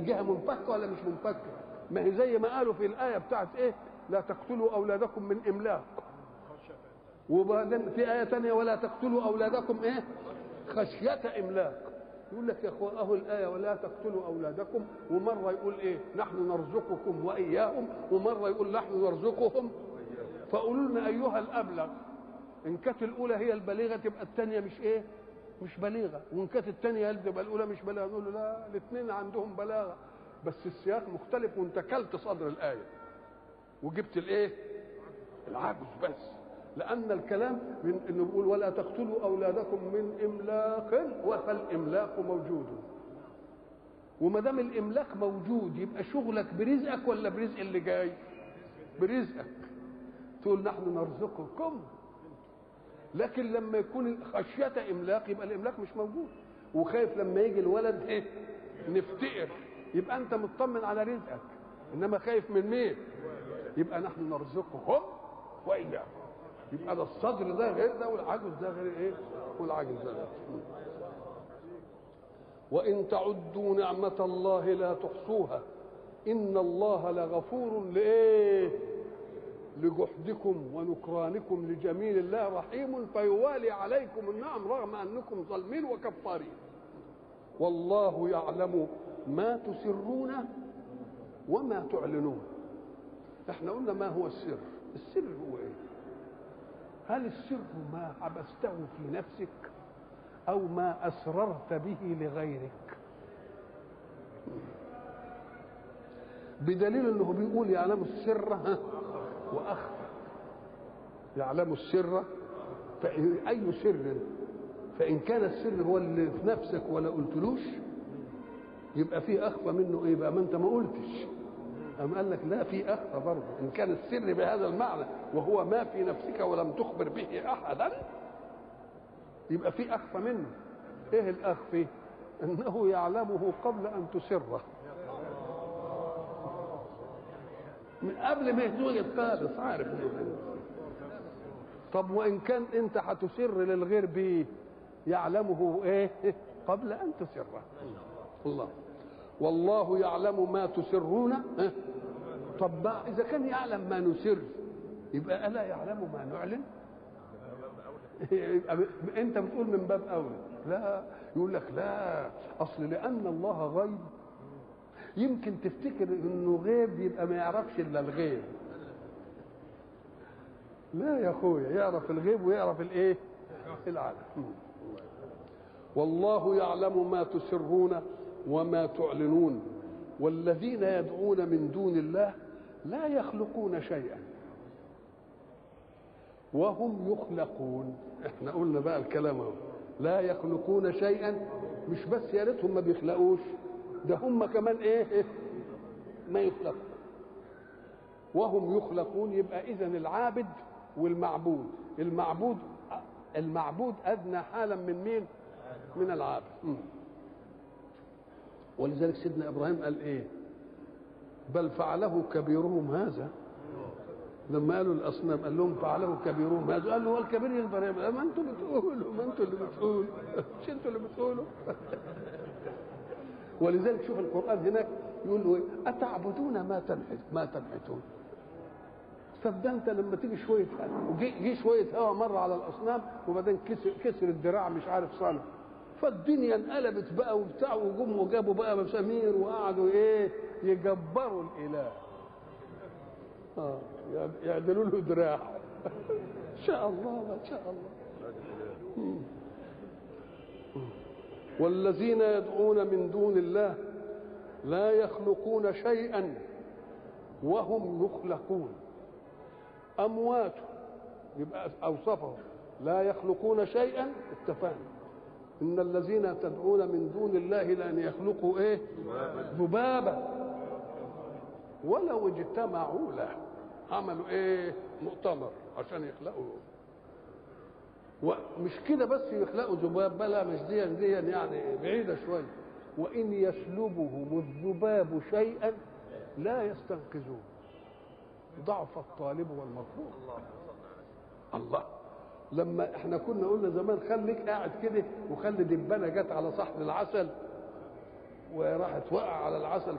الجهه منفكه ولا مش منفكه ما هي زي ما قالوا في الايه بتاعت ايه لا تقتلوا اولادكم من املاق وبعدين في ايه ثانيه ولا تقتلوا اولادكم ايه خشيه املاق يقول لك يا اخوان اهو الايه ولا تقتلوا اولادكم ومره يقول ايه نحن نرزقكم واياهم ومره يقول نحن نرزقهم فقولوا لنا ايها الابلغ ان كانت الاولى هي البليغه تبقى الثانيه مش ايه مش بليغه وان كانت الثانيه تبقى الاولى مش بليغه نقول له لا الاثنين عندهم بلاغه بس السياق مختلف وانت كلت صدر الايه وجبت الايه العجز بس لان الكلام من انه بيقول ولا تقتلوا اولادكم من املاق فالاملاق موجود وما دام الاملاق موجود يبقى شغلك برزقك ولا برزق اللي جاي برزقك تقول نحن نرزقكم لكن لما يكون خشية إملاق يبقى الإملاق مش موجود وخايف لما يجي الولد إيه نفتقر يبقى أنت مطمن على رزقك إنما خايف من مين يبقى نحن نرزقهم وإياكم يبقى ده الصدر ده غير ده والعجز ده غير إيه والعجز ده غير وإن تعدوا نعمة الله لا تحصوها إن الله لغفور لإيه لجحدكم ونكرانكم لجميل الله رحيم فيوالي عليكم النعم رغم انكم ظالمين وكفارين والله يعلم ما تسرون وما تعلنون احنا قلنا ما هو السر السر هو ايه هل السر ما حبسته في نفسك او ما اسررت به لغيرك بدليل انه بيقول يعلم السر ها واخفى يعلم السر فإن اي سر فان كان السر هو اللي في نفسك ولا قلتلوش يبقى في اخفى منه ايه بقى ما انت ما قلتش أم قال لك لا في اخفى برضه ان كان السر بهذا المعنى وهو ما في نفسك ولم تخبر به احدا يبقى في اخفى منه ايه الاخفي انه يعلمه قبل ان تسره من قبل ما يتوجد خالص عارف انه طب وان كان انت هتسر للغير به يعلمه ايه قبل ان تسره الله والله يعلم ما تسرون طب ما اذا كان يعلم ما نسر يبقى الا يعلم ما نعلن يبقى انت بتقول من باب اولى لا يقول لك لا اصل لان الله غيب يمكن تفتكر انه غيب يبقى ما يعرفش الا الغيب لا يا اخويا يعرف الغيب ويعرف الايه العالم والله يعلم ما تسرون وما تعلنون والذين يدعون من دون الله لا يخلقون شيئا وهم يخلقون احنا قلنا بقى الكلام اهو لا يخلقون شيئا مش بس يا ريتهم ما بيخلقوش ده هم كمان ايه ما يخلقوا وهم يخلقون يبقى اذا العابد والمعبود المعبود المعبود ادنى حالا من مين من العابد م. ولذلك سيدنا ابراهيم قال ايه بل فعله كبيرهم هذا لما قالوا الاصنام قال لهم فعله كبيرهم هذا قال له هو الكبير يقدر يعمل ما انتوا بتقولوا ما انتوا اللي بتقولوا مش انتوا اللي بتقولوا ولذلك شوف القران هناك يقول له ايه اتعبدون ما تنحت ما تنحتون طب ده انت لما تيجي شويه وجي شويه هوا مره على الاصنام وبعدين كسر كسر الذراع مش عارف صنع فالدنيا انقلبت بقى وبتاع وجم وجابوا بقى مسامير وقعدوا ايه يجبروا الاله اه يعدلوا له دراع ان شاء الله ما شاء الله والذين يدعون من دون الله لا يخلقون شيئا وهم يخلقون اموات يبقى اوصفهم لا يخلقون شيئا اتفقنا ان الذين تدعون من دون الله لان يخلقوا ايه ذبابه ولو اجتمعوا له عملوا ايه مؤتمر عشان يخلقوا ومش كده بس يخلقوا ذباب بلا مش دي دي يعني بعيده شويه وان يسلبهم الذباب شيئا لا يستنقذوه ضعف الطالب والمطلوب الله لما احنا كنا قلنا زمان خليك قاعد كده وخلي دبانه جت على صحن العسل وراحت وقع على العسل